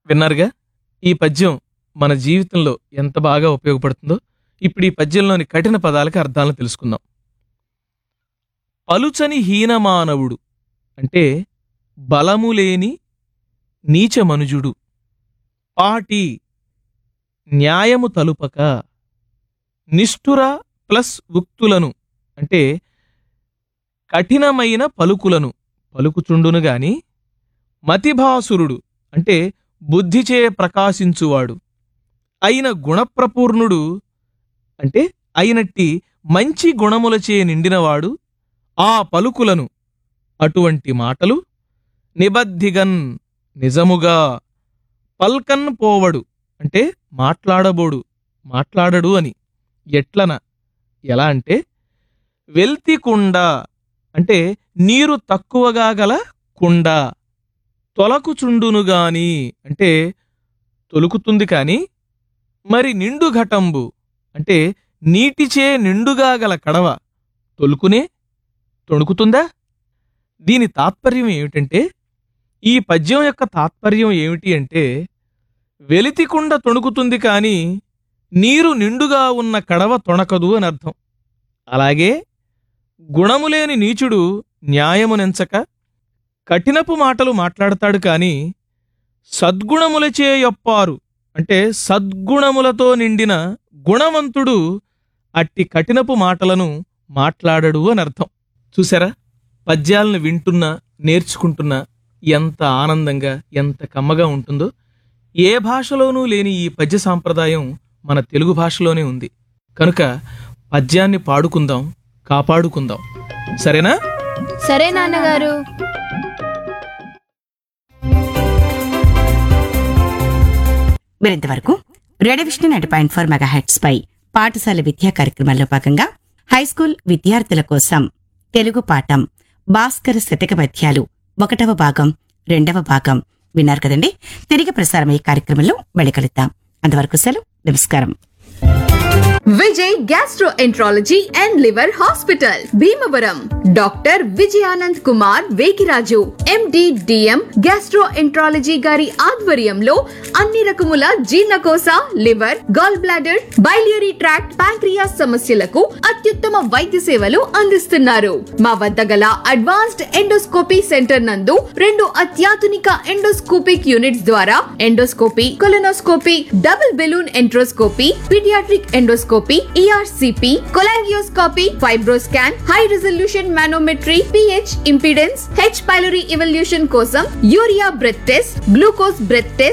విన్నారుగా ఈ పద్యం మన జీవితంలో ఎంత బాగా ఉపయోగపడుతుందో ఇప్పుడు ఈ పద్యంలోని కఠిన పదాలకి అర్థాలను తెలుసుకుందాం పలుచని హీనమానవుడు అంటే బలము లేని నీచ మనుజుడు పాటి న్యాయము తలుపక నిష్ఠుర ప్లస్ ఉక్తులను అంటే కఠినమైన పలుకులను పలుకుచుండును గాని మతిభాసురుడు అంటే బుద్ధిచే ప్రకాశించువాడు అయిన గుణప్రపూర్ణుడు అంటే అయినట్టి మంచి గుణములచే నిండినవాడు ఆ పలుకులను అటువంటి మాటలు నిబద్ధిగన్ నిజముగా పల్కన్ పోవడు అంటే మాట్లాడబోడు మాట్లాడడు అని ఎట్లన ఎలా అంటే వెల్తి కుండ అంటే నీరు తక్కువగా గల కుండ తొలకుచుండునుగాని అంటే తొలుకుతుంది కాని మరి నిండు ఘటంబు అంటే నీటిచే నిండుగా గల కడవ తొలుకునే తొణుకుతుందా దీని తాత్పర్యం ఏమిటంటే ఈ పద్యం యొక్క తాత్పర్యం ఏమిటి అంటే వెలితికుండ తొణుకుతుంది కాని నీరు నిండుగా ఉన్న కడవ తొణకదు అని అర్థం అలాగే గుణములేని నీచుడు న్యాయమునెంచక కఠినపు మాటలు మాట్లాడతాడు కాని సద్గుణములచే యొప్పారు అంటే సద్గుణములతో నిండిన గుణవంతుడు అట్టి కఠినపు మాటలను మాట్లాడడు అని అర్థం చూసారా పద్యాలను వింటున్నా నేర్చుకుంటున్నా ఎంత ఆనందంగా ఎంత కమ్మగా ఉంటుందో ఏ భాషలోనూ లేని ఈ పద్య సాంప్రదాయం మన తెలుగు భాషలోనే ఉంది కనుక పద్యాన్ని పాడుకుందాం కాపాడుకుందాం సరేనా సరే నాన్నగారు మీరింతవరకు radio vision nine point four megahertz పై పాఠశాల విద్యా కార్యక్రమంలో భాగంగా హైస్కూల్ విద్యార్థుల కోసం తెలుగు పాఠం భాస్కర శతక పద్యాలు ఒకటవ భాగం రెండవ భాగం విన్నారు కదండి తిరిగి ప్రసారం ఈ కార్యక్రమంలో మళ్ళీ కలుద్దాం అంతవరకు సెలవు నమస్కారం Vijay gastroenterology and liver hospital Bhimavaram doctor Vijayanand Kumar Vekiraju MD DM gastroenterology గారి ఆధ్వర్యంలో అన్ని రకముల జీర్ణకోశ liver gall bladder biliary tract pancreas సమస్యలకు అత్యుత్తమ వైద్య సేవలు అందిస్తున్నారు మా వద్ద గల అడ్వాన్స్డ్ ఎండోస్కోపీ సెంటర్ నందు రెండు అత్యాధునిక ఎండోస్కోపిక్ యూనిట్స్ ద్వారా endoscopy colonoscopy double balloon enteroscopy paediatric endoscopy ERCP cholangioscopy FibroScan high resolution manometry pH impedance H pylori evaluation కోసం urea breath test glucose breath test